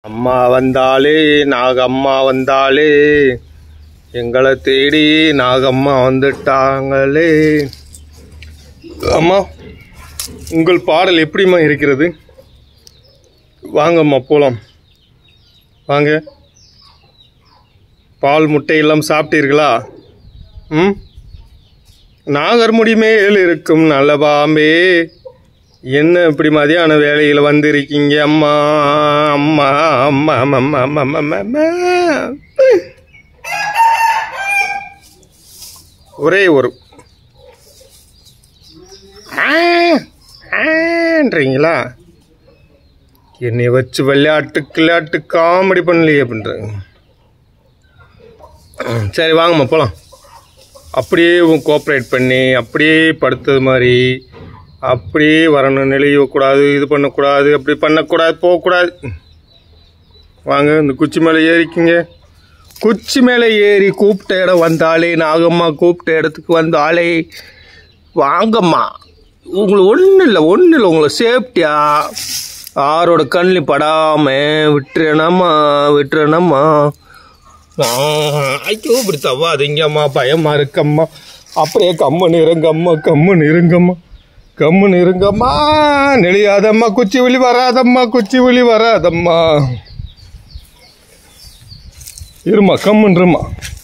அம்மா வந்தாலே நாகம்மா வந்தாலே எங்களை தேடி நாகம்மா வந்துட்டாங்களே அம்மா உங்கள் பாடல் எப்படிம்மா இருக்கிறது வாங்கம்மா போலாம் வாங்க பால் முட்டை எல்லாம் சாப்பிட்டீர்களா ம் நாகர்முடி மேல் இருக்கும் நல்ல பாம்பே என்ன இப்படி மதியான வேலையில் வந்திருக்கீங்க அம்மா அம்மா அம்மா அம்மா அம்மா அம்மா அம்மா, அம்மா ஒரே ஒரு ஆ, ஆன்றீங்களா என்னை வச்சு விளையாட்டு விளையாட்டு காமெடி பண்ணலையே அப்படின்றாங்க ம், சரி வாங்கம்மா போகலாம் அப்படியே கோஆப்ரேட் பண்ணி அப்படியே படுத்தது மாதிரி அப்படியே வரணும் நெளியக்கூடாது இது பண்ணக்கூடாது அப்படி பண்ணக்கூடாது போகக்கூடாது வாங்க இந்த குச்சி மேலே ஏறிக்கிங்க குச்சி மேலே ஏறி கூப்பிட்ட இடம் வந்தாலே நாகம்மா கூப்பிட்ட இடத்துக்கு வந்தாலே வாங்கம்மா உங்களை ஒன்றும் இல்லை ஒன்றும் இல்லை உங்களை சேஃப்டியா யாரோட கண்ணில் படாமல் விட்டுறேனம்மா விட்டுறேனம்மா ஐயோ இப்படி தவாதீங்கம்மா பயமா இருக்கம்மா அப்படியே கம்மன் இருங்கம்மா கம்மன் இருங்கம்மா கம்மன் இருங்கம்மா நெளியாதம்மா குச்சி விழி வராதம்மா குச்சி விழி வராதம்மா இருமா கம்மன் இருமா